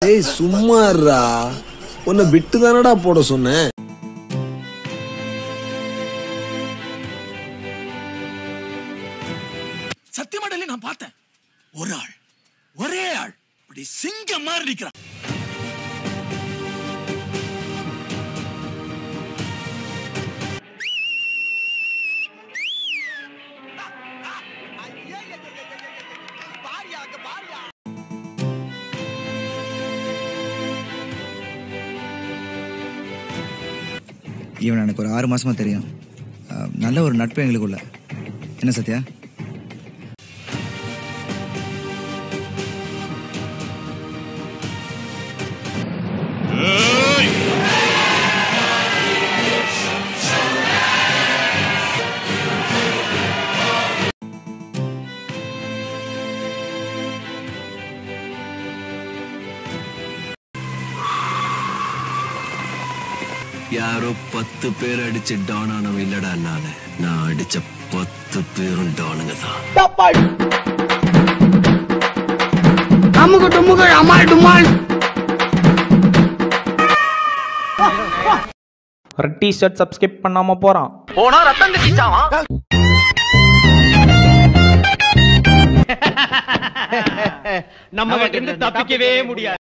ஏய் சும்மாறா உன்னை விட்டு தானடா போட சொன்னேன் சத்தியமாடலே நான் பார்த்தேன் ஒரு ஆள் ஒரே ஆள் இப்படி சிங்கம் மாதிரி நிக்கிறான் இவன் எனக்கு ஒரு ஆறு மாசமா தெரியும் அஹ், நல்ல ஒரு நட்பு எங்களுக்குள்ள என்ன சத்யா யாரோ பத்து பேர் அடிச்சு டான் ஆனவன் இல்லடா நானு நான் அடிச்ச பத்து பேரும் டானுங்க தான் அமுகு டுமுகு அமால் டுமால் ஒரு டிஷர்ட் சப்ஸ்கிரைப் பண்ணாம போறான் போனா ரத்தம் கட்டிச்சாவான் நம்ம கிட்ட இருந்து தப்பிக்கவே முடியாது